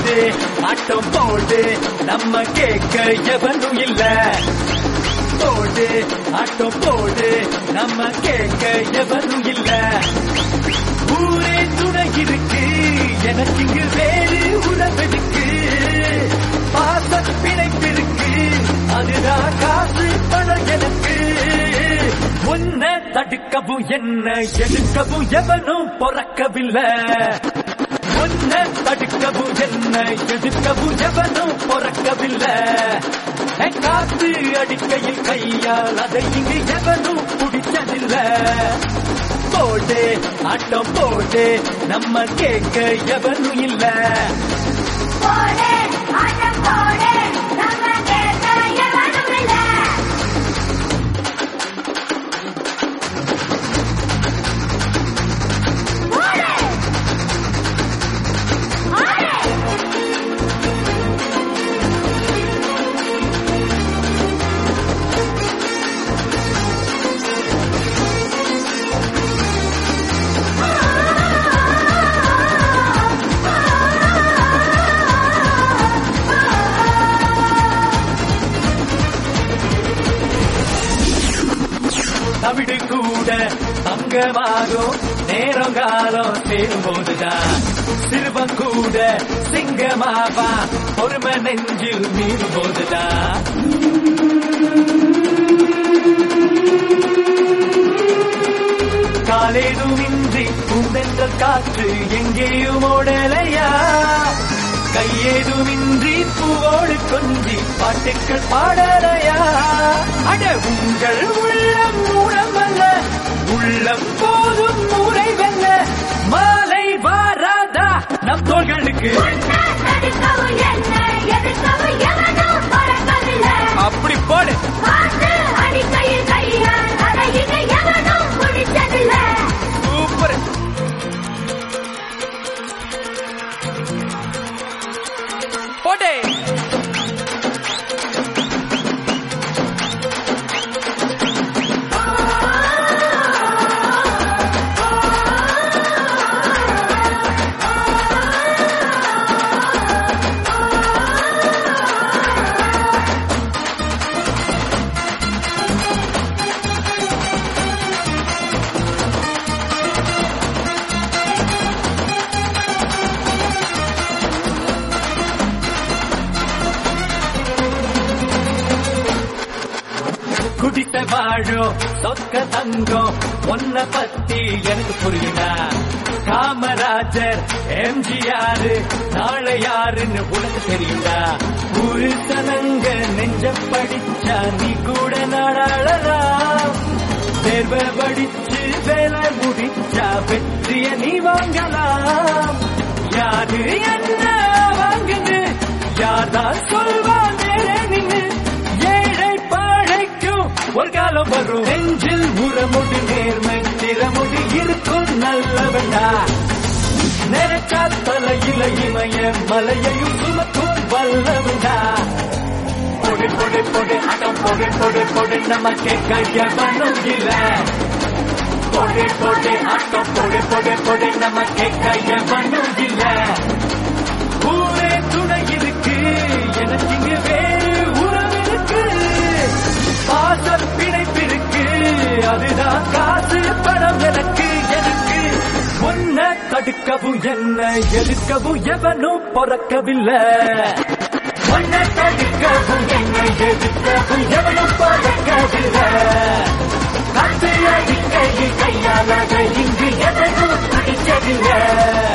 போடு ஆட்டம் போடு நம்ம கேட்க எவனும் இல்ல போடு ஆட்டம் போடு நம்ம கேட்க எவனும் இல்ல ஊரே துணை இருக்கு எனக்கு இங்கு வேறு உறவெடுக்கு பாச பிணைப்பிருக்கு அதுதான் காசு பணம் எனக்கு உன்னை தடுக்கவும் என்ன எதுக்கவும் எவனும் பொறக்கவில்லை உன்னை தடுக்கவும் என்ன எதுக்கவும் எவனும் பொறக்கவில்லை என் காத்து அடிக்கையில் கையால் அதை இங்கு எவனும் பிடிச்சதில்லை போடு ஆட்டம் போடு நம்ம கேட்க எவனும் இல்ல போடு ஆட்டம் போடு நம்ம கேட்க எவனும் இல்ல போடு ஆடு தமிழ் கூட தங்கமாகும் நேரம் காலம் சேரும் போதுதான் சிறுவன் கூட சிங்கமாவா பொறுமை நெஞ்சில் மீறும் போதுதான் காலேதுமின்றி பூந்தென்றல் காற்று எங்கேயும் ஓடலையா கையேதுமின்றி பூவோடு கொஞ்சி பாட்டுக்கள் பாடலையா அட உங்கள் உள்ளம் உடம்பல்ல உள்ளம் போதும் முறை வெல்ல மாலை வாராதா நம் தோள்களுக்கு உன்னை தடுக்கவும் என்ன எதிர்க்கவும் எவனும் பொறக்கவில்லை அப்படி போடு காத்து அடிக்கையில் கையால் அதை இங்கு எவனும் பிடிச்சதில்லை சூப்பர் போட்டே குடித்த வாழும் சொக்க தங்கம் ஒன்ன பத்தி எனக்கு புரியுதா காமராஜர் எம்ஜிஆர் நாளை யாருன்னு உனக்கு தெரியுதா ஒரு தனங்க நெஞ்ச படிச்சா நீ கூட நாடாளலாம் தேர்வை படிச்சு வேலை முடிச்சா வெற்றிய நீ வாங்கலாம் யாரு என்ன வாங்குது யார்தான் சொல்வா நேரே நின்னு ஏழை பாழைக்கும் ஒரு காலம் வரும் நெஞ்சில் உரமுடி நேர்மை திறமுடி இருக்கும் நல்லவண்டா நினைச்சா தலையில இமய மலையையும் சுமக்கும் வல்லவண்டா பொடி பொடி பொடி அடம் பொடி பொடி பொடி நமக்கு கையவனும் இல்ல பொடி பொடி அட்டம் பொடி பொடி பொடி நமக்கு கையவனும் இல்ல ஊரே துணை இருக்கு எனக்கு இங்கு வேறு உறவு இருக்கு பாச பிணைப்பிருக்கு அதுதான் காசு பணம் எனக்கு எனக்கு உன்னை தடுக்கவும் என்ன எதிர்க்கவும் எவனும் பொறக்கவில்லை உன்னை தடுக்கவும் என்ன எதிர்க்கவும் எவனும் பொறக்கவில்லை காத்து அடிக்கையில் கையால் அதை இங்கு எவனும் பிடிச்சதில்லை